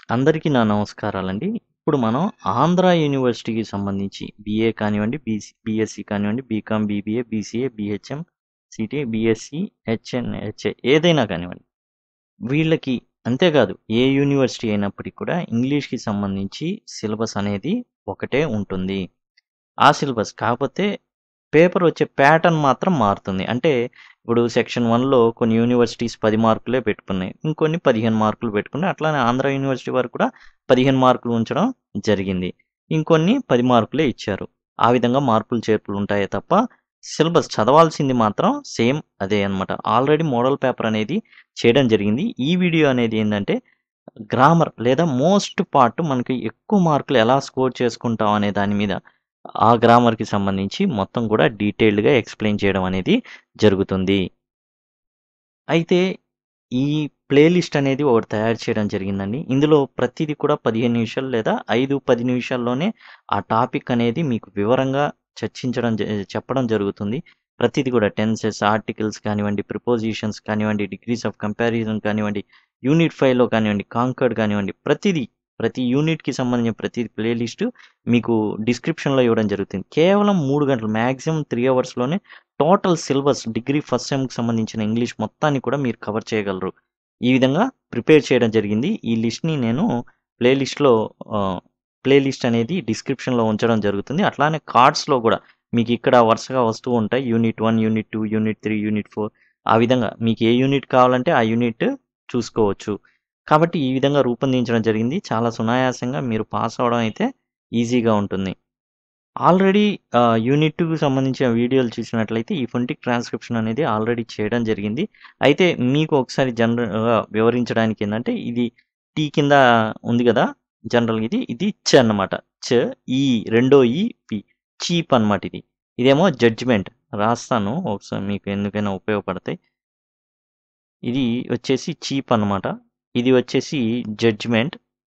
అందరికీ నా నమస్కారాలండి. ఇప్పుడు మనం ఆంధ్ర యూనివర్సిటీకి సంబంధించి బీఏ కానివ్వండి, బీసీ బీఎస్సీ కానివ్వండి, BCom, BBA, BCA, BHM, CT, BSc, HN, HA ఏదైనా కానివ్వండి. వీళ్ళకి అంతేకాదు ఏ యూనివర్సిటీ అయినప్పటికి కూడా ఇంగ్లీష్‌కి సంబంధించి సిలబస్ అనేది ఒకటే ఉంటుంది. ఆ సిలబస్ కాకపోతే పేపర్ వచ్చే ప్యాటర్న్ మాత్రం మారుతుంది. అంటే ఇప్పుడు సెక్షన్ 1లో కొన్ని యూనివర్సిటీస్ 10 మార్కులే పెట్టుకున్నాయి. ఇంకొన్ని 15 మార్కులు పెట్టుకున్నాయి. అట్లానే ఆంధ్ర యూనివర్సిటీ వారు కూడా 15 మార్కులు ఉంచడం జరిగింది. ఇంకొన్ని 10 మార్కులే ఇచ్చారు. ఆ విధంగా మార్పులు చేర్పులు ఉంటాయే తప్ప సిలబస్ చదవాల్సింది మాత్రం సేమ్ అదే అన్నమాట. ఆల్రెడీ మోడల్ పేపర్ అనేది చేయడం జరిగింది. ఈ వీడియో అనేది ఏందంటే గ్రామర్ లేదా మోస్ట్ పార్ట్ మనకి ఎక్కువ మార్కులు ఎలా స్కోర్ చేసుకుంటాం అనే దాని మీద ఆ గ్రామర్‌కి సంబంధించి మొత్తం కూడా డీటెయిల్డ్‌గా ఎక్స్‌ప్లెయిన్ చేయడం అనేది జరుగుతుంది. అయితే ఈ ప్లే లిస్ట్ అనేది ఒకటి తయారు చేయడం జరిగిందండి. ఇందులో ప్రతీది కూడా 15 నిమిషాలు లేదా 5, 10 నిమిషాల్లోనే ఆ టాపిక్ అనేది మీకు వివరంగా చర్చించడం జ చెప్పడం జరుగుతుంది. ప్రతీది కూడా టెన్సెస్, ఆర్టికల్స్ కానివ్వండి, ప్రిపోజిషన్స్ కానివ్వండి, డిగ్రీస్ ఆఫ్ కంపారిజన్ కానివ్వండి, యూనిట్ 5లో కానివ్వండి, కాంకర్డ్ కానివ్వండి ప్రతీది ప్రతి యూనిట్‌కి సంబంధించిన ప్రతి ప్లే లిస్ట్ మీకు డిస్క్రిప్షన్‌లో ఇవ్వడం జరుగుతుంది. కేవలం 3 గంటలు మాక్సిమం 3 అవర్స్‌లోనే టోటల్ సిలబస్ డిగ్రీ ఫస్ట్ సెమ్‌కి సంబంధించిన ఇంగ్లీష్ మొత్తాన్ని కూడా మీరు కవర్ చేయగలరు. ఈ విధంగా ప్రిపేర్ చేయడం జరిగింది. ఈ లిస్ట్‌ని నేను ప్లే లిస్ట్‌లో ఆహ్, ప్లే లిస్ట్ అనేది డిస్క్రిప్షన్‌లో ఉంచడం జరుగుతుంది. అట్లానే కార్డ్స్‌లో కూడా మీకు ఇక్కడ వరుసగా వస్తూ ఉంటాయి. యూనిట్ 1, యూనిట్ 2, యూనిట్ 3, యూనిట్ 4 ఆ విధంగా మీకు ఏ యూనిట్ కావాలంటే ఆ యూనిట్ చూసుకోవచ్చు. కాబట్టి ఈ విధంగా రూపొందించడం జరిగింది. చాలా సునాయాసంగా మీరు పాస్ అవ్వడం అయితే ఈజీగా ఉంటుంది. ఆల్రెడీ ఆహ్, యూనిట్ 2కి సంబంధించిన వీడియోలు చూసినట్లయితే ఈ ఫొనెటిక్ ట్రాన్స్క్రిప్షన్ అనేది ఆల్రెడీ చేయడం జరిగింది. అయితే మీకు ఒకసారి జనరల్‌గా వివరించడానికి ఏందంటే ఇది టీ కింద ఉంది గదా! జనరల్‌గా ఇది ఇది చ్ అన్నమాట. చ్, ఈ రెండో ఈ, పి చీప్ అన్నమాట ఇది. ఇదేమో జడ్జ్‌మెంట్ రాస్తాను ఒకసారి మీకు ఎందుకైనా ఉపయోగపడతాయి. ఇది వచ్చేసి చీప్ అన్నమాట. ఇది వచ్చేసి జడ్జ్‌మెంట్.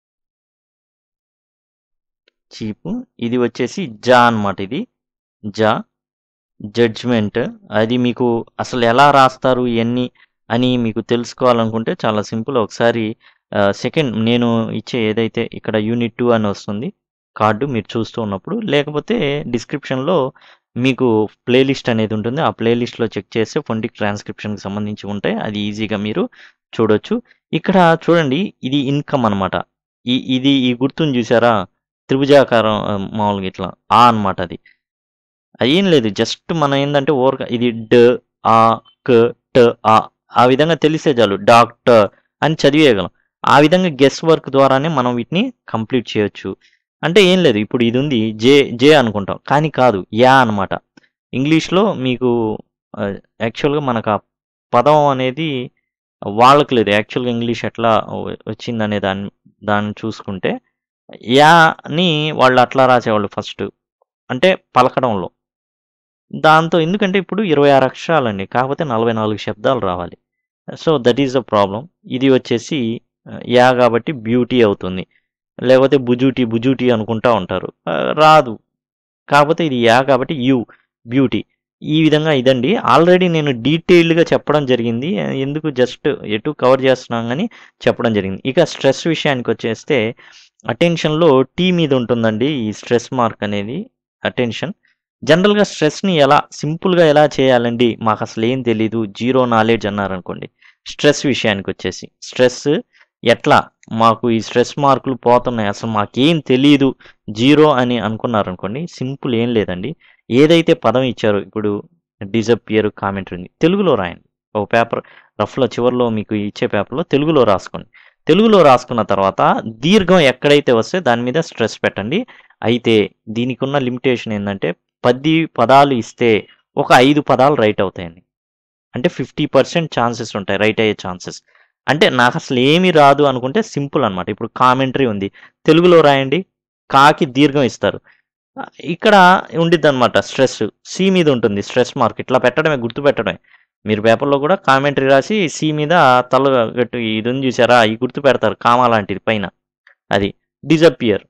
చీప్. ఇది వచ్చేసి జా అన్నమాట ఇది. జా. జడ్జ్‌మెంట్. అది మీకు అసలు ఎలా రాస్తారు ఇయన్నీ అని మీకు తెలుసుకోవాలనుకుంటే చాలా సింపుల్. ఒకసారి ఆహ్, సెకండ్ నేను ఇచ్చే ఏదైతే ఇక్కడ యూనిట్ 2 అని వస్తుంది. కార్డ్ మీరు చూస్తూ ఉన్నప్పుడు. లేకపోతే డిస్క్రిప్షన్‌లో మీకు ప్లే లిస్ట్ అనేది ఉంటుంది. ఆ ప్లే లిస్ట్‌లో చెక్ చేస్తే ఫొనెటిక్ ట్రాన్స్క్రిప్షన్‌కి సంబంధించి ఉంటాయి. అది ఈజీగా మీరు చూడొచ్చు. ఇక్కడ చూడండి ఇది ఇన్‌కమ్ అన్నమాట. ఈ ఇది ఈ గుర్తుని చూసారా? త్రిభుజాకారం ఆహ్, మామూలుగా ఇట్లా ఆ అన్నమాట అది. అదేం లేదు జస్ట్ మనం ఏందంటే ఊరక ఇది డ్, ఆ, క్, ట్, ఆ ఆ విధంగా తెలిస్తే చాలు డాక్టర్ అని చదివేయగలం. ఆ విధంగా గెస్ వర్క్ ద్వారానే మనం వీటిని కంప్లీట్ చేయొచ్చు. అంటే ఏం లేదు ఇప్పుడు ఇది ఉంది జే జే అనుకుంటాం. కానీ కాదు యా అన్నమాట. ఇంగ్లీష్‌లో మీకు ఆహ్, యాక్చువల్‌గా మనకు ఆ పదం అనేది వాళ్ళకి లేదు. యాక్చువల్‌గా ఇంగ్లీష్ ఎట్లా వ వచ్చిందనే దాన్ని దాన్ని చూసుకుంటే యాని వాళ్ళు అట్లా రాసేవాళ్ళు ఫస్ట్. అంటే పలకడంలో. దాంతో ఎందుకంటే ఇప్పుడు 26 అక్షరాలండి. కాకపోతే 44 శబ్దాలు రావాలి. So, that is the problem. ఇది వచ్చేసి ఆహ్, యా కాబట్టి బ్యూటీ అవుతుంది. లేకపోతే బుజూటీ, బుజూటీ అనుకుంటా ఉంటారు. ఆహ్, రాదు. కాకపోతే ఇది యా కాబట్టి యు బ్యూటీ. ఈ విధంగా ఇదండి. ఆల్రెడీ నేను డీటెయిల్డ్‌గా చెప్పడం జరిగింది. ఎందుకు జస్ట్ ఎటు కవర్ చేస్తున్నాం గాని చెప్పడం జరిగింది. ఇక స్ట్రెస్ విషయానికొచ్చేస్తే అటెన్షన్‌లో టీ మీద ఉంటుందండి ఈ స్ట్రెస్ మార్క్ అనేది అటెన్షన్. జనరల్‌గా స్ట్రెస్‌ని ఎలా సింపుల్‌గా ఎలా చేయాలండి మాకసలు ఏం తెలీదు. జీరో నాలెడ్జ్ అన్నారనుకోండి. స్ట్రెస్ విషయానికొచ్చేసి స్ట్రెస్ ఎట్లా మాకు ఈ స్ట్రెస్ మార్కులు పోతున్నాయి. అసలు మాకేం తెలీదు. జీరో అని అనుకున్నారనుకోండి. సింపుల్ ఏం లేదండి. ఏదైతే పదం ఇచ్చారో ఇప్పుడు డిసపియర్ కామెంటరీ ఉంది. తెలుగులో రాయండి. ఒక పేపర్ రఫ్‌లో చివర్లో మీకు ఇచ్చే పేపర్‌లో తెలుగులో రాసుకోండి. తెలుగులో రాసుకున్న తర్వాత దీర్ఘం ఎక్కడైతే వస్తే దాని మీద స్ట్రెస్ పెట్టండి. అయితే దీనికున్న లిమిటేషన్ ఏందంటే 10 పదాలు ఇస్తే ఒక 5 పదాలు రైట్ అవుతాయండి. అంటే 50% ఛాన్సెస్ ఉంటాయి రైట్ అయ్యే ఛాన్సెస్. అంటే నాకసలు ఏమి రాదు అనుకుంటే సింపుల్ అన్నమాట. ఇప్పుడు కామెంటరీ ఉంది. తెలుగులో రాయండి. కాకి దీర్ఘం ఇస్తారు. ఆహ్, ఇక్కడ ఉండిద్దన్నమాట స్ట్రెస్. సి మీద ఉంటుంది స్ట్రెస్ మార్క్. ఇట్లా పెట్టడమే గుర్తుపెట్టడమే. మీరు పేపర్‌లో కూడా కామెంటరీ రాసి సి మీద తల గట్టు ఇది ఉంది చూసారా? ఈ గుర్తు పెడతారు కామా లాంటిది పైన. అది డిసపియర్.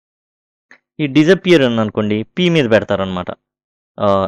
ఈ డిసపియర్ ఉందనుకోండి పి మీద పెడతారన్నమాట. ఆహ్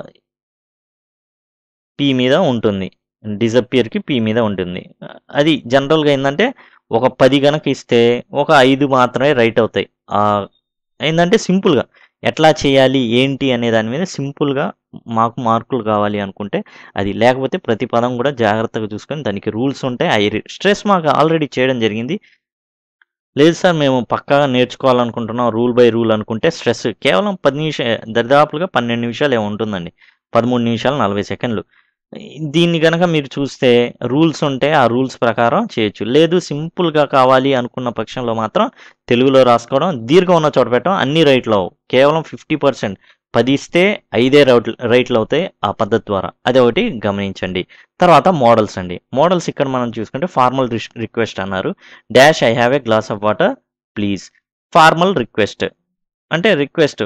పి మీద ఉంటుంది. డిసపియర్‌కి పి మీద ఉంటుంది. అది జనరల్‌గా ఏందంటే ఒక పది గనక ఇస్తే ఒక ఐదు మాత్రమే రైట్ అవుతాయి ఆ, ఏంటంటే సింపుల్గా ఎట్లా చేయాలి ఏంటి అనే దాని మీద సింపుల్గా మాకు మార్కులు కావాలి అనుకుంటే అది లేకపోతే ప్రతి పదం కూడా జాగ్రత్తగా చూసుకొని దానికి రూల్స్ ఉంటాయి అవి స్ట్రెస్ మాకు ఆల్రెడీ చేయడం జరిగింది లేదు సార్ మేము పక్కాగా నేర్చుకోవాలనుకుంటున్నాం రూల్ బై రూల్ అనుకుంటే స్ట్రెస్ కేవలం పది నిమిషాలు దరిదాపులుగా పన్నెండు నిమిషాలు ఏమో ఉంటుందండి పదమూడు నిమిషాలు నలభై సెకండ్లు దీన్ని కనుక మీరు చూస్తే రూల్స్ ఉంటే ఆ రూల్స్ ప్రకారం చేయొచ్చు లేదు సింపుల్గా కావాలి అనుకున్న పక్షంలో మాత్రం తెలుగులో రాసుకోవడం దీర్ఘం ఉన్న చోట పెట్టడం అన్ని రైట్లు అవ్వవు కేవలం ఫిఫ్టీ పర్సెంట్ పది ఇస్తే ఐదే రైట్ రైట్లు అవుతాయి ఆ పద్ధతి ద్వారా అది ఒకటి గమనించండి తర్వాత మోడల్స్ అండి మోడల్స్ ఇక్కడ మనం చూసుకుంటే ఫార్మల్ రిక్వెస్ట్ అన్నారు dash I have a glass of water please formal request అంటే రిక్వెస్ట్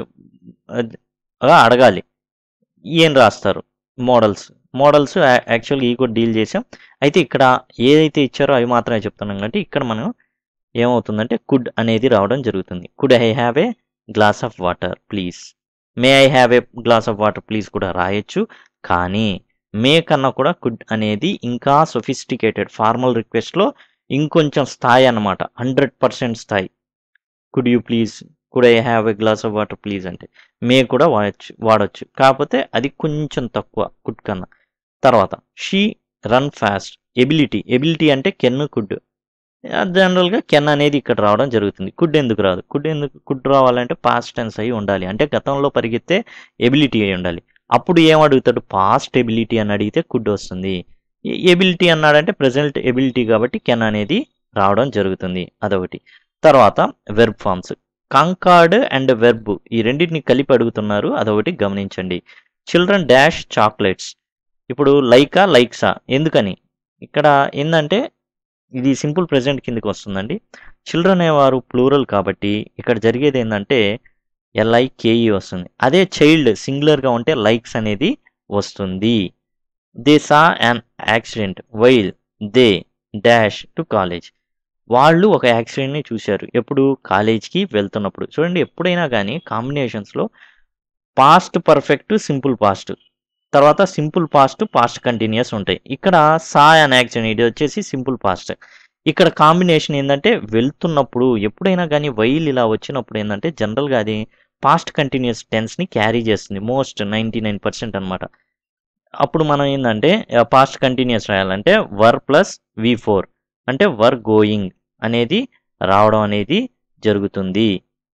అడగాలి ఏం రాస్తారు మోడల్స్ మోడల్స్ యాక్చువల్గా ఈ కూడా డీల్ చేసాం అయితే ఇక్కడ ఏదైతే ఇచ్చారో అవి మాత్రమే చెప్తున్నాం కాబట్టి ఇక్కడ మనం ఏమవుతుందంటే కుడ్ అనేది రావడం జరుగుతుంది could I have a glass of water please may I have a glass of water please కూడా రాయొచ్చు కానీ మే కన్నా కూడా కుడ్ అనేది ఇంకా సొఫిస్టికేటెడ్ ఫార్మల్ రిక్వెస్ట్లో ఇంకొంచెం స్థాయి అన్నమాట హండ్రెడ్ పర్సెంట్ స్థాయి could you please could I have a glass of water please అంటే మే కూడా వాడచ్చు వాడచ్చు కాకపోతే అది కొంచెం తక్కువ కుడ్ కన్నా తర్వాత she run fast ability ability అంటే కెన్ కుడ్ జనరల్గా కెన్ అనేది ఇక్కడ రావడం జరుగుతుంది కుడ్ ఎందుకు రాదు కుడ్ ఎందుకు కుడ్ రావాలంటే పాస్ట్ టెన్స్ అయి ఉండాలి అంటే గతంలో పరిగెత్తే ఎబిలిటీ అయి ఉండాలి అప్పుడు ఏం అడుగుతాడు పాస్ట్ ఎబిలిటీ అని అడిగితే కుడ్ వస్తుంది ఎబిలిటీ అన్నాడంటే ప్రజెంట్ ఎబిలిటీ కాబట్టి కెన్ అనేది రావడం జరుగుతుంది అదొకటి తర్వాత verb forms concord and verb ఈ రెండింటిని కలిపి అడుగుతున్నారు అదొకటి గమనించండి చిల్డ్రన్ డాష్ చాక్లెట్స్ ఇప్పుడు లైకా లైక్సా ఎందుకని ఇక్కడ ఏంటంటే ఇది సింపుల్ ప్రెజెంట్ కిందకి వస్తుందండి చిల్డ్రన్ అనేవారు ప్లూరల్ కాబట్టి ఇక్కడ జరిగేది ఏంటంటే ఎల్ఐకేఈ వస్తుంది అదే చైల్డ్ సింగులర్గా ఉంటే లైక్స్ అనేది వస్తుంది they saw an accident while they dash to college వాళ్ళు ఒక యాక్సిడెంట్ని చూశారు ఎప్పుడు కాలేజ్కి వెళ్తున్నప్పుడు చూడండి ఎప్పుడైనా కానీ కాంబినేషన్స్లో పాస్ట్ పర్ఫెక్ట్ సింపుల్ పాస్ట్ తర్వాత సింపుల్ పాస్ట్ పాస్ట్ కంటిన్యూస్ ఉంటాయి ఇక్కడ సా అన్ యాక్సిడెంట్ ఇది వచ్చేసి సింపుల్ పాస్ట్ ఇక్కడ కాంబినేషన్ ఏంటంటే వెళ్తున్నప్పుడు ఎప్పుడైనా కానీ వైల్ ఇలా వచ్చినప్పుడు ఏంటంటే జనరల్గా అది పాస్ట్ కంటిన్యూస్ టెన్స్ని క్యారీ చేస్తుంది మోస్ట్ నైంటీ నైన్ పర్సెంట్ అనమాట అప్పుడు మనం ఏంటంటే పాస్ట్ కంటిన్యూస్ రాయాలంటే వర్ ప్లస్ వి ఫోర్ అంటే వర్ గోయింగ్ అనేది రావడం అనేది జరుగుతుంది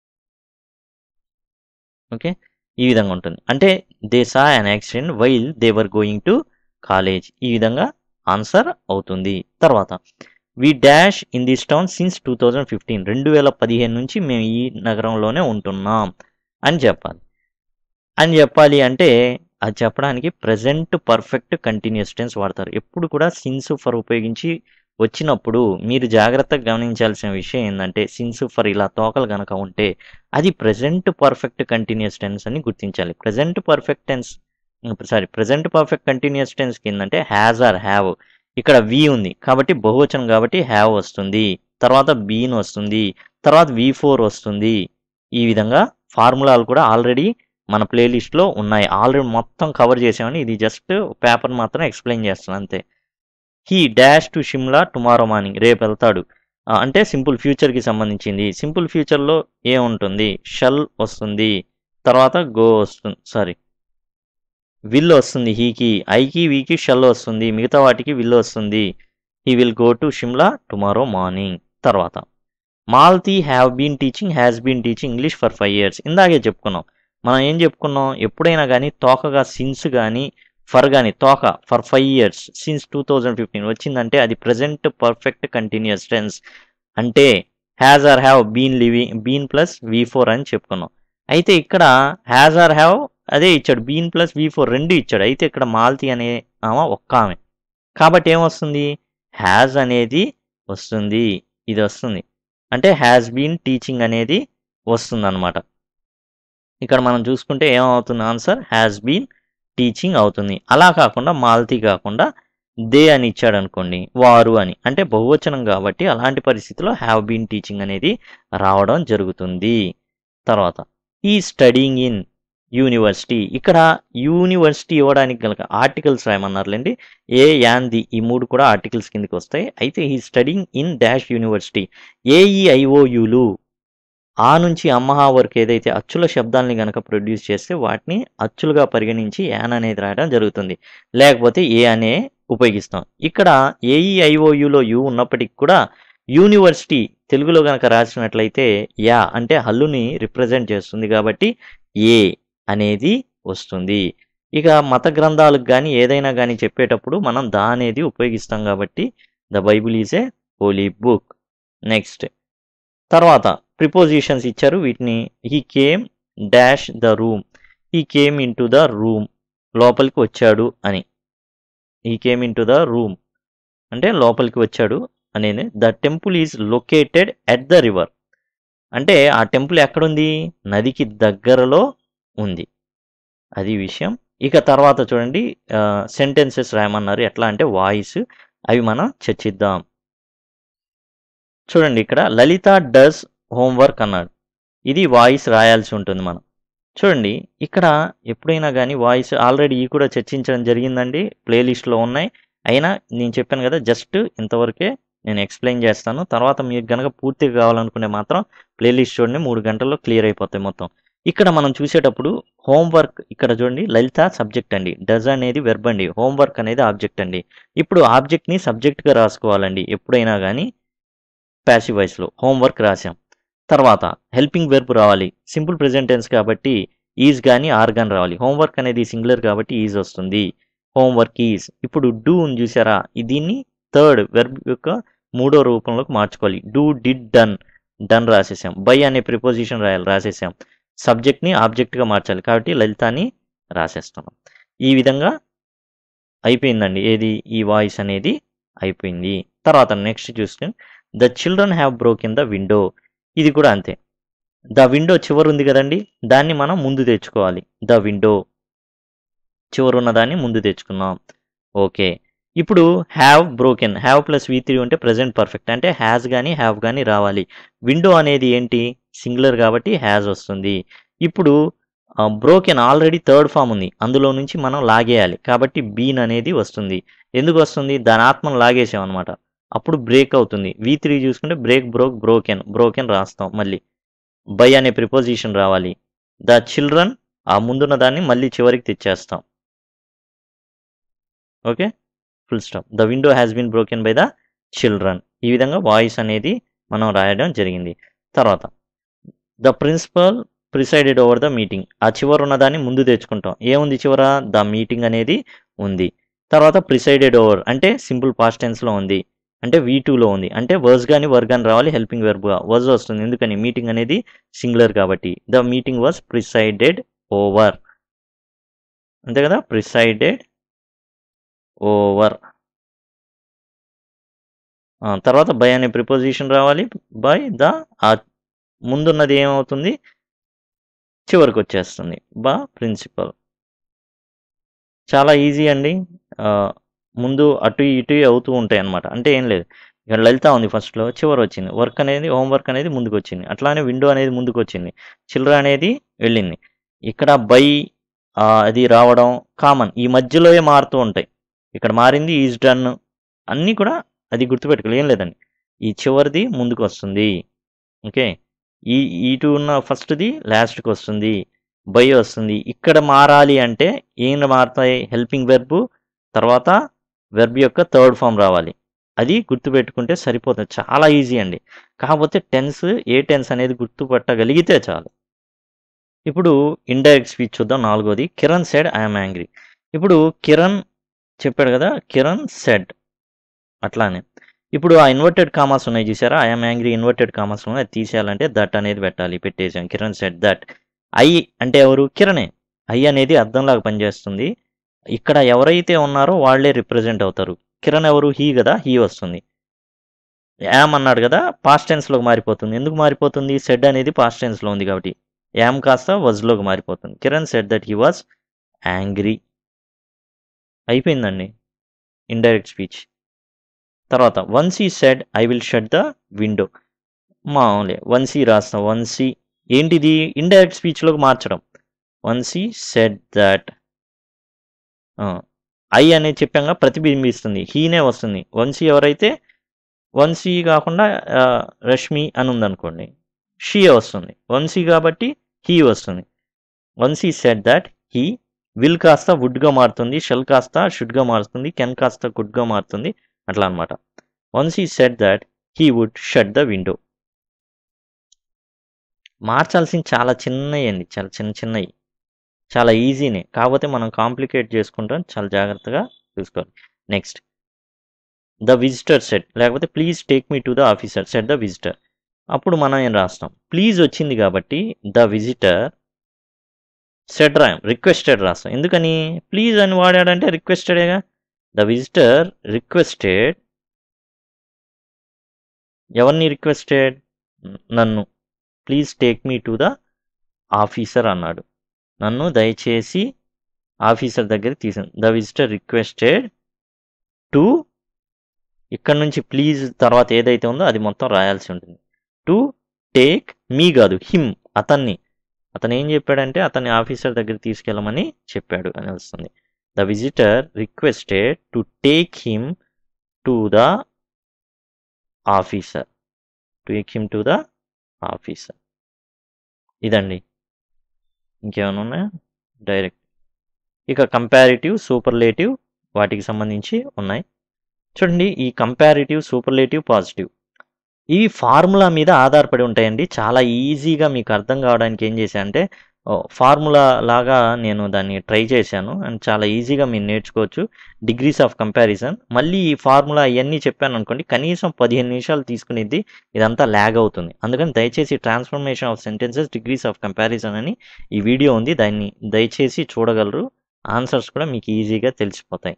ఓకే ఈ విధంగా ఉంటుంది అంటే they saw an accident while they were going to college ఈ విధంగా ఆన్సర్ అవుతుంది తర్వాత we dash in this town since two thousand fifteen రెండు వేల పదిహేను నుంచి మేము ఈ నగరంలోనే ఉంటున్నాం అని చెప్పాలి అని చెప్పాలి అంటే అది చెప్పడానికి ప్రజెంట్ పర్ఫెక్ట్ కంటిన్యూస్ టెన్స్ వాడతారు ఎప్పుడు కూడా సిన్స్ ఫర్ ఉపయోగించి వచ్చినప్పుడు మీరు జాగ్రత్తగా గమనించాల్సిన విషయం ఏంటంటే సిన్స్ ఫర్ ఇలా తోకలు కనుక ఉంటే అది ప్రజెంట్ పర్ఫెక్ట్ కంటిన్యూస్ టెన్స్ అని గుర్తించాలి present perfect tense sorry present perfect continuous tense ఏంటంటే హ్యాజ్ ఆర్ హ్యావ్ ఇక్కడ వి ఉంది కాబట్టి బహువచనం కాబట్టి హ్యావ్ వస్తుంది తర్వాత బీన్ వస్తుంది తర్వాత వి ఫోర్ వస్తుంది ఈ విధంగా ఫార్ములాలు కూడా ఆల్రెడీ మన ప్లేలిస్ట్లో ఉన్నాయి ఆల్రెడీ మొత్తం కవర్ చేసామని ఇది జస్ట్ పేపర్ మాత్రం ఎక్స్ప్లెయిన్ చేస్తాను అంతే he dash to Shimla tomorrow morning రేపు వెళ్తాడు ఆ, అంటే సింపుల్ ఫ్యూచర్కి సంబంధించింది సింపుల్ ఫ్యూచర్లో ఏముంటుంది షల్ వస్తుంది తర్వాత గో వస్తుంది సారీ విల్ వస్తుంది హీకి ఐకి వీకి షల్ వస్తుంది మిగతా వాటికి విల్ వస్తుంది he will go to Shimla tomorrow morning తర్వాత Malti have been teaching has been teaching English for five years ఇందాకే చెప్పుకున్నాం మనం ఏం చెప్పుకున్నాం ఎప్పుడైనా కానీ తోకగా సిన్స్ కానీ ఫర్ కానీ తోక for five years since two thousand fifteen వచ్చిందంటే అది ప్రజెంట్ పర్ఫెక్ట్ కంటిన్యూస్ టెన్స్ అంటే has or have been living been plus V four అని చెప్పుకున్నాం అయితే ఇక్కడ హ్యాజ్ ఆర్ హ్యావ్ అదే ఇచ్చాడు బీన్ ప్లస్ వి ఫోర్ రెండు ఇచ్చాడు అయితే ఇక్కడ మాల్తీ అనే ఆమె ఒక్క ఆమె కాబట్టి ఏమొస్తుంది హ్యాజ్ అనేది వస్తుంది ఇది వస్తుంది అంటే హ్యాస్ బీన్ టీచింగ్ అనేది వస్తుంది అనమాట ఇక్కడ మనం చూసుకుంటే ఏమవుతుంది ఆన్సర్ హ్యాస్ బీన్ టీచింగ్ అవుతుంది అలా కాకుండా మాల్తీ కాకుండా దే అని ఇచ్చాడు అనుకోండి వారు అని అంటే బహువచనం కాబట్టి అలాంటి పరిస్థితిలో హ్యావ్ బీన్ టీచింగ్ అనేది రావడం జరుగుతుంది తర్వాత ఈ స్టడీయింగ్ ఇన్ యూనివర్సిటీ ఇక్కడ యూనివర్సిటీ ఇవ్వడానికి గల ఆర్టికల్స్ రాయమన్నారులేండి ఏ యాన్ ది ఈ మూడు కూడా ఆర్టికల్స్ కిందకి వస్తాయి అయితే ఈ స్టడింగ్ ఇన్ డాష్ యూనివర్సిటీ ఏఈఐఓయులు ఆ నుంచి అమ్మహా వరకు ఏదైతే అచ్చుల శబ్దాలని గనక ప్రొడ్యూస్ చేస్తే వాటిని అచ్చులుగా పరిగణించి యాన్ అనేది రాయడం జరుగుతుంది లేకపోతే ఏ అనే ఉపయోగిస్తాం ఇక్కడ ఏఈఐఓయులో యు ఉన్నప్పటికీ కూడా యూనివర్సిటీ తెలుగులో గనక రాసినట్లయితే యా అంటే హల్లుని రిప్రజెంట్ చేస్తుంది కాబట్టి ఏ అనేది వస్తుంది ఇక మత గ్రంథాలకు కానీ ఏదైనా కానీ చెప్పేటప్పుడు మనం దా అనేది ఉపయోగిస్తాం కాబట్టి the Bible is a holy book next తర్వాత ప్రిపోజిషన్స్ ఇచ్చారు వీటిని he came dash the room he came in the room లోపలికి వచ్చాడు అని he came in the room అంటే లోపలికి వచ్చాడు అనేది the temple is located at the river అంటే ఆ టెంపుల్ ఎక్కడుంది నదికి దగ్గరలో ఉంది అది విషయం ఇక తర్వాత చూడండి సెంటెన్సెస్ రాయమన్నారు ఎట్లా అంటే వాయిస్ అవి మనం చర్చిద్దాం చూడండి ఇక్కడ లలిత డస్ హోంవర్క్ అన్నాడు ఇది వాయిస్ రాయాల్సి ఉంటుంది మనం చూడండి ఇక్కడ ఎప్పుడైనా కానీ వాయిస్ ఆల్రెడీ ఈ కూడా చర్చించడం జరిగిందండి ప్లేలిస్ట్లో ఉన్నాయి అయినా నేను చెప్పాను కదా జస్ట్ ఇంతవరకే నేను ఎక్స్ప్లెయిన్ చేస్తాను తర్వాత మీకు కనుక పూర్తిగా కావాలనుకునే మాత్రం ప్లేలిస్ట్ చూడండి మూడు గంటల్లో క్లియర్ అయిపోతాయి మొత్తం ఇక్కడ మనం చూసేటప్పుడు హోంవర్క్ ఇక్కడ చూడండి లలిత సబ్జెక్ట్ అండి డజ్ అనేది వెర్బ్ అండి హోంవర్క్ అనేది ఆబ్జెక్ట్ అండి ఇప్పుడు ఆబ్జెక్ట్ని సబ్జెక్ట్గా రాసుకోవాలండి ఎప్పుడైనా కానీ ప్యాసివ్ వాయిస్లో హోంవర్క్ రాసాం తర్వాత హెల్పింగ్ వెర్బ్ రావాలి సింపుల్ ప్రెజెంట్ టెన్స్ కాబట్టి ఈజ్ కానీ ఆర్ కానీ రావాలి హోంవర్క్ అనేది సింగులర్ కాబట్టి ఈజ్ వస్తుంది హోంవర్క్ ఈజ్ ఇప్పుడు డూ అని చూసారా దీన్ని థర్డ్ వెర్బ్ యొక్క మూడో రూపంలోకి మార్చుకోవాలి డూ డిడ్ డన్ డన్ రాసేసాం బై అనే ప్రిపోజిషన్ రాయాలి రాసేసాం సబ్జెక్ట్ని ఆబ్జెక్ట్గా మార్చాలి కాబట్టి లలితాని రాసేస్తున్నాం ఈ విధంగా అయిపోయిందండి ఏది ఈ వాయిస్ అనేది అయిపోయింది తర్వాత నెక్స్ట్ చూస్తే the children have broke in the window ఇది కూడా అంతే ద విండో చివరు ఉంది కదండి దాన్ని మనం ముందు తెచ్చుకోవాలి ద విండో చివరు ఉన్న దాన్ని ముందు తెచ్చుకున్నాం ఓకే ఇప్పుడు have broken have plus V three ఉంటే ప్రజెంట్ పర్ఫెక్ట్ అంటే హ్యాస్ కానీ హ్యావ్ కానీ రావాలి విండో అనేది ఏంటి సింగులర్ కాబట్టి హ్యాజ్ వస్తుంది ఇప్పుడు బ్రోకెన్ ఆల్రెడీ థర్డ్ ఫామ్ ఉంది అందులో నుంచి మనం లాగేయాలి కాబట్టి బీన్ అనేది వస్తుంది ఎందుకు వస్తుంది దాని ఆత్మను లాగేసాం అనమాట అప్పుడు బ్రేక్ అవుతుంది వి త్రీ చూసుకుంటే బ్రేక్ బ్రోక్ బ్రోకెన్ బ్రోకెన్ రాస్తాం మళ్ళీ బై అనే ప్రిపోజిషన్ రావాలి ద చిల్డ్రన్ ఆ ముందున్న దాన్ని మళ్ళీ చివరికి తెచ్చేస్తాం okay full stop the window has been broken by the children ఈ విధంగా వాయిస్ అనేది మనం రాయడం జరిగింది తర్వాత the principal presided over the meeting ఆ చివర ఉన్నదాన్ని ముందు తెచ్చుకుంటాం ఏముంది చివర ద మీటింగ్ అనేది ఉంది తర్వాత ప్రిసైడెడ్ ఓవర్ అంటే సింపుల్ పాస్ట్ టెన్స్లో ఉంది అంటే వీ టూలో ఉంది అంటే వర్స్ కానీ వర్క్ కానీ రావాలి హెల్పింగ్ వెర్బ్గా వర్స్ వస్తుంది ఎందుకని మీటింగ్ అనేది సింగులర్ కాబట్టి the meeting was presided over అంతే కదా ప్రిసైడెడ్ ఓవర్ తర్వాత బై అనే ప్రిపోజిషన్ రావాలి బై ద ముందున్నది ఏమవుతుంది చివరికి వచ్చేస్తుంది బా ప్రిన్సిపల్ చాలా ఈజీ అండి ముందు అటు ఇటు అవుతూ ఉంటాయి అన్నమాట అంటే ఏం లేదు ఇక్కడ లలిత ఉంది ఫస్ట్లో చివరి వచ్చింది వర్క్ అనేది హోంవర్క్ అనేది ముందుకు వచ్చింది అట్లానే విండో అనేది ముందుకు వచ్చింది చిల్డ్ర అనేది వెళ్ళింది ఇక్కడ బై అది రావడం కామన్ ఈ మధ్యలోనే మారుతూ ఉంటాయి ఇక్కడ మారింది ఈజ్ డన్ అన్నీ కూడా అది గుర్తుపెట్టుకోవాలి ఏం లేదండి ఈ చివరిది ముందుకు వస్తుంది ఓకే ఈ ఇటు ఉన్న ఫస్ట్ది లాస్ట్కి వస్తుంది బై వస్తుంది ఇక్కడ మారాలి అంటే ఏం మారుతాయి హెల్పింగ్ వెర్బ్ తర్వాత వెర్బ్ యొక్క థర్డ్ ఫామ్ రావాలి అది గుర్తుపెట్టుకుంటే సరిపోతుంది చాలా ఈజీ అండి కాకపోతే టెన్స్ ఏ టెన్స్ అనేది గుర్తుపట్టగలిగితే చాలు ఇప్పుడు ఇండైరెక్ట్ స్పీచ్ చూద్దాం నాలుగోది కిరణ్ సెడ్ ఐఎమ్ యాంగ్రీ ఇప్పుడు కిరణ్ చెప్పాడు కదా కిరణ్ సెడ్ అట్లానే ఇప్పుడు ఆ ఇన్వర్టెడ్ కామర్స్ ఉన్నాయి చూసారా ఐఎమ్ యాంగ్రీ ఇన్వర్టెడ్ కామర్స్ ఉన్నాయి తీసేయాలంటే దట్ అనేది పెట్టాలి పెట్టేసాం కిరణ్ సెడ్ దట్ ఐ అంటే ఎవరు కిరణే ఐ అనేది అర్థంలాగా పనిచేస్తుంది ఇక్కడ ఎవరైతే ఉన్నారో వాళ్ళే రిప్రజెంట్ అవుతారు కిరణ్ ఎవరు హీ కదా హీ వస్తుంది యామ్ అన్నాడు కదా పాస్ట్ టెన్స్లోకి మారిపోతుంది ఎందుకు మారిపోతుంది సెడ్ అనేది పాస్ట్ టెన్స్లో ఉంది కాబట్టి యామ్ కాస్త వజ్లోకి మారిపోతుంది Kiran said that he was angry అయిపోయిందండి ఇండైరెక్ట్ స్పీచ్ తర్వాత వన్స్ ఈ said I will shut the window మామూలే వన్స్ ఈ రాస్తాం వన్స్ ఈ ఏంటిది ఇండైరెక్ట్ స్పీచ్లోకి మార్చడం వన్స్ ఈ సెట్ దట్ ఐ అనేది చెప్పాక ప్రతిబింబిస్తుంది హీనే వస్తుంది వన్స్ ఎవరైతే వన్స్ ఈ కాకుండా ఆ, రష్మి అని ఉందనుకోండి షీ వస్తుంది వన్స్ ఈ కాబట్టి హీ వస్తుంది వన్స్ ఈ సెట్ దట్ హీ విల్ కాస్త వుడ్గా మారుతుంది షెల్ కాస్త షుడ్గా మారుతుంది కెన్ కాస్త గుడ్గా మారుతుంది అట్లా అనమాట వన్స్ ఈ said that he would shut the window మార్చాల్సిన చాలా చిన్నవి అండి చాలా చిన్న చిన్నవి చాలా ఈజీనే కాకపోతే మనం కాంప్లికేట్ చేసుకుంటాం చాలా జాగ్రత్తగా చూసుకోవాలి నెక్స్ట్ ద విజిటర్ సెట్ లేకపోతే please take me to the officer said the visitor అప్పుడు మనం ఏం రాస్తాం ప్లీజ్ వచ్చింది కాబట్టి ద విజిటర్ సెట్ రాయం రిక్వెస్టెడ్ రాస్తాం ఎందుకని ప్లీజ్ అని వాడాడంటే రిక్వెస్టెడేగా ద విజిటర్ రిక్వెస్టెడ్ ఎవరిని రిక్వెస్టెడ్ నన్ను please take me to the officer అన్నాడు నన్ను దయచేసి ఆఫీసర్ దగ్గరికి తీసాను ద విజిటర్ రిక్వెస్టెడ్ టు ఇక్కడ నుంచి ప్లీజ్ తర్వాత ఏదైతే ఉందో అది మొత్తం రాయాల్సి ఉంటుంది టు టేక్ మీ కాదు హిమ్ అతన్ని అతను ఏం చెప్పాడంటే అతన్ని ఆఫీసర్ దగ్గర తీసుకెళ్ళమని చెప్పాడు అని వస్తుంది the visitor requested to take him to the officer take him to the officer ఇదండి ఇంకేమైనా ఉన్నాయా డైరెక్ట్ ఇక కంపారిటివ్ సూపర్లేటివ్ వాటికి సంబంధించి ఉన్నాయి చూడండి ఈ కంపారిటివ్ సూపర్లేటివ్ పాజిటివ్ ఇవి ఫార్ములా మీద ఆధారపడి ఉంటాయండి చాలా ఈజీగా మీకు అర్థం కావడానికి ఏం చేశానంటే ఫార్ములా లాగా నేను దాన్ని ట్రై చేశాను అండ్ చాలా ఈజీగా మీరు నేర్చుకోవచ్చు డిగ్రీస్ ఆఫ్ కంపారిజన్ మళ్ళీ ఈ ఫార్ములా ఇవన్నీ చెప్పాను అనుకోండి కనీసం పదిహేను నిమిషాలు తీసుకునేది ఇదంతా ల్యాగ్ అవుతుంది అందుకని దయచేసి transformation of sentences degrees of comparison అని ఈ వీడియో ఉంది దాన్ని దయచేసి చూడగలరు ఆన్సర్స్ కూడా మీకు ఈజీగా తెలిసిపోతాయి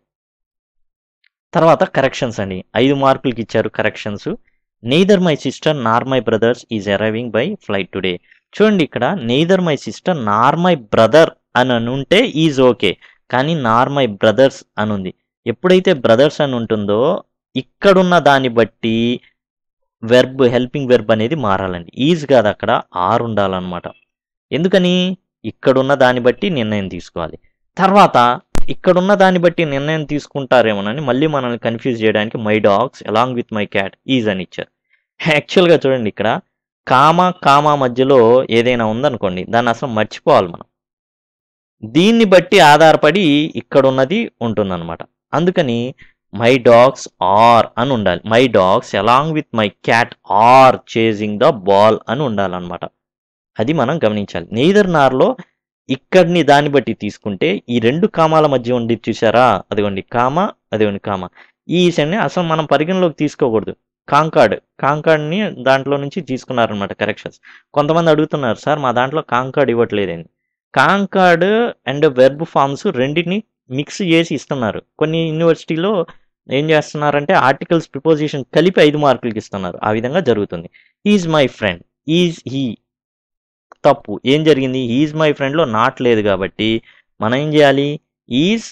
తర్వాత కరెక్షన్స్ అండి ఐదు మార్కులకి ఇచ్చారు corrections neither my sister nor my brothers is arriving by flight today చూడండి ఇక్కడ neither my sister nor my brother అని అని ఉంటే ఈజ్ ఓకే కానీ నార్ మై బ్రదర్స్ అని ఉంది ఎప్పుడైతే బ్రదర్స్ అని ఉంటుందో ఇక్కడున్న దాన్ని బట్టి వెర్బ్ హెల్పింగ్ వెర్బ్ అనేది మారాలండి ఈజ్ కాదు అక్కడ ఆర్ ఉండాలన్నమాట ఎందుకని ఇక్కడున్న దాన్ని బట్టి నిర్ణయం తీసుకోవాలి తర్వాత ఇక్కడున్న దాన్ని బట్టి నిర్ణయం తీసుకుంటారేమోనని మళ్ళీ మనల్ని కన్ఫ్యూజ్ చేయడానికి my dogs along with my cat is అని ఇచ్చారు యాక్చువల్గా చూడండి ఇక్కడ కామ కామ మధ్యలో ఏదైనా ఉందనుకోండి దాన్ని అసలు మర్చిపోవాలి మనం దీన్ని బట్టి ఆధారపడి ఇక్కడ ఉన్నది ఉంటుందన్నమాట అందుకని మై డాగ్స్ ఆర్ అని ఉండాలి my dogs along with my cat are chasing the ball అని ఉండాలన్నమాట అది మనం గమనించాలి నెయిదర్ నార్లో ఇక్కడిని దాన్ని బట్టి తీసుకుంటే ఈ రెండు కామాల మధ్య ఉండి చూసారా అదిగోండి కామ అదిగోండి కామ ఈ విషయాన్ని అసలు మనం పరిగణలోకి తీసుకోకూడదు కాంకార్డ్ కాంకార్డ్ని దాంట్లో నుంచి తీసుకున్నారనమాట కరెక్షన్స్ కొంతమంది అడుగుతున్నారు సార్ మా దాంట్లో కాంకార్డ్ ఇవ్వట్లేదండి కాంకార్డ్ అండ్ వెర్బ్ ఫామ్స్ రెండింటిని మిక్స్ చేసి ఇస్తున్నారు కొన్ని యూనివర్సిటీలో ఏం చేస్తున్నారంటే ఆర్టికల్స్ ప్రిపోజిషన్ కలిపి ఐదు మార్కులకి ఇస్తున్నారు ఆ విధంగా జరుగుతుంది is my friend is he తప్పు ఏం జరిగింది ఈజ్ మై ఫ్రెండ్లో నాట్ లేదు కాబట్టి మనం ఏం చేయాలి ఈజ్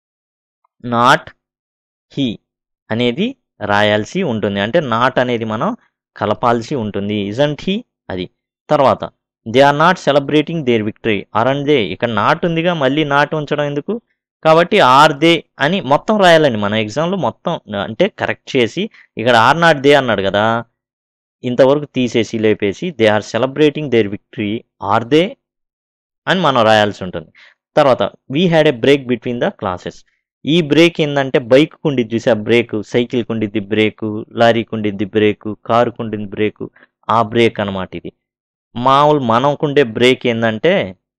నాట్ హీ అనేది రాయాల్సి ఉంటుంది అంటే నాట్ అనేది మనం కలపాల్సి ఉంటుంది ఇజంట్ హీ అది తర్వాత they are not celebrating their victory are and they ఇక్కడ నాట్ ఉందిగా మళ్ళీ నాట్ ఉంచడం ఎందుకు కాబట్టి ఆర్ దే అని మొత్తం రాయాలండి మన ఎగ్జామ్లో మొత్తం అంటే కరెక్ట్ చేసి ఇక్కడ ఆర్ నాట్ దే అన్నాడు కదా ఇంతవరకు తీసేసి లేపేసి they are celebrating their victory are they అని మనం రాయాల్సి ఉంటుంది తర్వాత we had a break between the classes ఈ బ్రేక్ ఏంటంటే బైక్ ఉండిద్ది చూసా బ్రేకు సైకిల్కి ఉండిద్ది బ్రేకు లారీకి ఉండిద్ది బ్రేకు కారుకు ఉండిద్ది బ్రేకు ఆ బ్రేక్ అనమాట ఇది మామూలు మనకుండే బ్రేక్ ఏంటంటే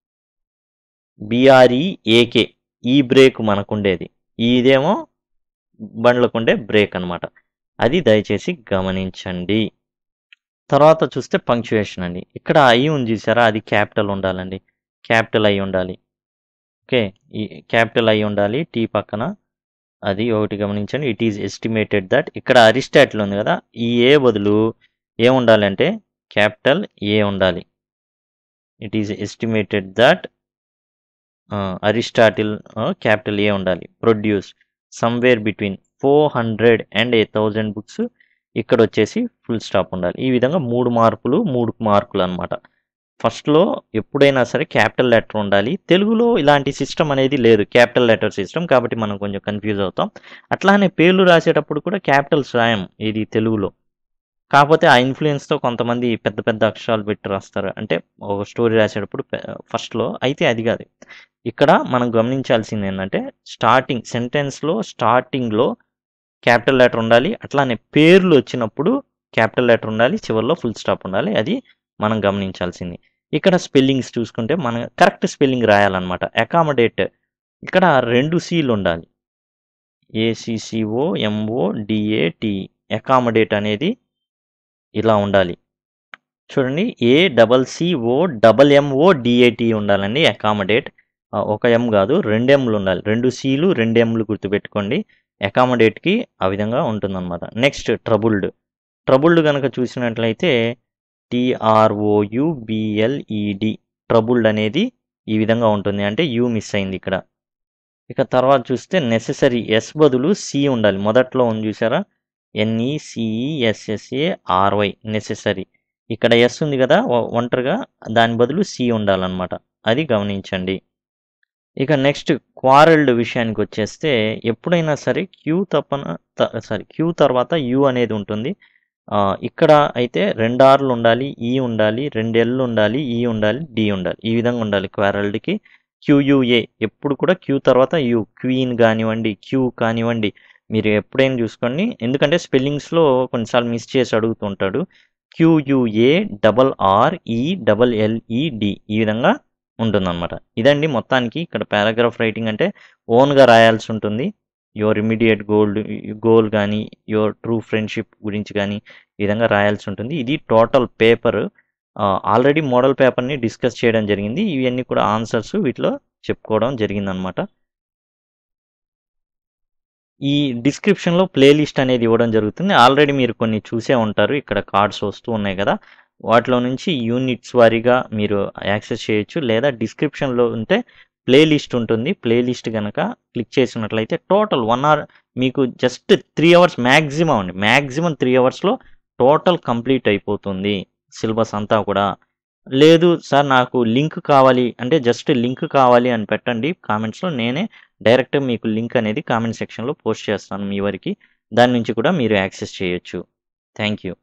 బిఆర్ఈ ఏకే ఈ బ్రేక్ మనకుండేది ఇదేమో బండ్లకుండే బ్రేక్ అనమాట అది దయచేసి గమనించండి తర్వాత చూస్తే పంక్చుయేషన్ అండి ఇక్కడ ఐ ఉంది చూసారా అది క్యాపిటల్ ఉండాలండి క్యాపిటల్ అయి ఉండాలి ఓకే ఈ క్యాపిటల్ అయి ఉండాలి టీ పక్కన అది ఒకటి గమనించండి ఇట్ ఈజ్ ఎస్టిమేటెడ్ దట్ ఇక్కడ అరిస్టాటిల్ ఉంది కదా ఈ ఏ బదులు ఏముండాలంటే క్యాపిటల్ ఏ ఉండాలి it is estimated that Aristotle capital A ఉండాలి produce somewhere between four hundred and a thousand books ఇక్కడ వచ్చేసి ఫుల్ స్టాప్ ఉండాలి ఈ విధంగా మూడు మార్కులు మూడు మార్కులు అనమాట ఫస్ట్‌లో ఎప్పుడైనా సరే క్యాపిటల్ లెటర్ ఉండాలి. తెలుగులో ఇలాంటి సిస్టమ్ అనేది లేదు. Capital letter system. కాబట్టి మనం కొంచెం కన్‌ఫ్యూజ్ అవుతాం. అట్లానే పేర్లు రాసేటప్పుడు కూడా క్యాపిటల్స్ రాయం ఇది తెలుగులో. కాపోతే ఆ ఇన్‌ఫ్లూయెన్స్‌తో కొంతమంది పెద్ద పెద్ద అక్షరాలు పెట్టి రాస్తారు. అంటే ఒక స్టోరీ రాసేటప్పుడు పె ఫస్ట్‌లో అయితే అది కాదు. ఇక్కడ మనం గమనించాల్సిందేంటంటే స్టార్టింగ్ సెంటెన్స్‌లో స్టార్టింగ్‌లో క్యాపిటల్ లెటర్ ఉండాలి. అట్లానే పేర్లు వచ్చినప్పుడు క్యాపిటల్ లెటర్ ఉండాలి. చివరిలో ఫుల్ స్టాప్ ఉండాలి. అది మనం గమనించాల్సింది. ఇక్కడ స్పెల్లింగ్స్ చూసుకుంటే మనం కరెక్ట్ స్పెల్లింగ్ రాయాలన్నమాట. అకామడేట్ ఇక్కడ 2 సీలు ఉండాలి. ఏసీసీఓ ఎంఓ డీఏటీ అకామడేట్ అనేది ఇలా ఉండాలి. చూడండి A double C O double M O D A T ఉండాలండి అకామడేట్. ఆహ్, ఒక ఎం కాదు 2 ఎంలు ఉండాలి. 2 సీలు 2 ఎంలు గుర్తుపెట్టుకోండి. అకామడేట్‌కి ఆ విధంగా ఉంటుందన్నమాట. Next troubled. ట్రబుల్డ్ గనక చూసినట్లయితే టీఆర్ఓయూబీఎల్ఈడీ ట్రబుల్డ్ అనేది ఈ విధంగా ఉంటుంది. అంటే యూ మిస్ అయింది ఇక్కడ. ఇక తర్వాత చూస్తే నెసెసరీ ఎస్ బదులు సి ఉండాలి. మొదట్లో ఉంది చూసారా? ఎన్ఈసీఈఎస్ఎస్ఏఆర్వై నెసెసరీ. ఇక్కడ ఎస్ ఉంది కదా! ఒ ఒంటరిగా దాని బదులు సి ఉండాలన్నమాట. అది గమనించండి. ఇక నెక్స్ట్ క్వారెల్డ్ విషయానికొచ్చేస్తే ఎప్పుడైనా సరే క్యూ తప్పన త సారీ క్యూ తర్వాత యూ అనేది ఉంటుంది. ఆహ్, ఇక్కడ అయితే 2 ఆర్‌లు ఉండాలి. ఈ ఉండాలి. 2 ఎల్‌లు ఉండాలి. ఈ ఉండాలి. డి ఉండాలి. ఈ విధంగా ఉండాలి క్వారెల్డ్‌కి. క్యూయూఏ ఎప్పుడు కూడా క్యూ తర్వాత యూ క్వీన్ గానివ్వండి, క్యూ కానివ్వండి మీరు ఎప్పుడైనా చూసుకోండి. ఎందుకంటే స్పెల్లింగ్స్‌లో కొన్నిసార్లు మిస్ చేసి అడుగుతూ ఉంటాడు. Q U A double R E double L E D ఈ విధంగా ఉంటుందన్నమాట. ఇదండి మొత్తానికి ఇక్కడ పారాగ్రాఫ్ రైటింగ్ అంటే ఓన్‌గా రాయాల్సి ఉంటుంది. యువర్ ఇమ్మీడియేట్ గోల్డ్ గోల్ గాని, యువర్ ట్రూ ఫ్రెండ్‌షిప్ గురించి గాని ఈ విధంగా రాయాల్సి ఉంటుంది. ఇది టోటల్ పేపర్. ఆహ్, ఆల్రెడీ మోడల్ పేపర్‌ని డిస్కస్ చేయడం జరిగింది. ఇవన్నీ కూడా ఆన్సర్స్ వీటిలో చెప్పుకోవడం జరిగిందన్నమాట. ఈ డిస్క్రిప్షన్‌లో ప్లే లిస్ట్ అనేది ఇవ్వడం జరుగుతుంది. ఆల్రెడీ మీరు కొన్ని చూసే ఉంటారు. ఇక్కడ కార్డ్స్ వస్తూ ఉన్నాయి కదా! వాటిలో నుంచి యూనిట్స్ వారీగా మీరు యాక్సెస్ చేయొచ్చు. లేదా డిస్క్రిప్షన్‌లో ఉంటే ప్లే లిస్ట్ ఉంటుంది. ప్లే లిస్ట్ గనక క్లిక్ చేసినట్లయితే టోటల్ 1 అవర్ మీకు జస్ట్ 3 అవర్స్ మాక్సిమం అండి. మాక్సిమం 3 అవర్స్‌లో టోటల్ కంప్లీట్ అయిపోతుంది. సిలబస్ అంతా కూడా. లేదు సార్ నాకు లింక్ కావాలి అంటే జస్ట్ లింక్ కావాలి అని పెట్టండి కామెంట్స్‌లో. నేనే డైరెక్ట్‌గా మీకు లింక్ అనేది కామెంట్ సెక్షన్‌లో పోస్ట్ చేస్తాను మీ వరకి. దాని నుంచి కూడా మీరు యాక్సెస్ చేయొచ్చు. Thank you.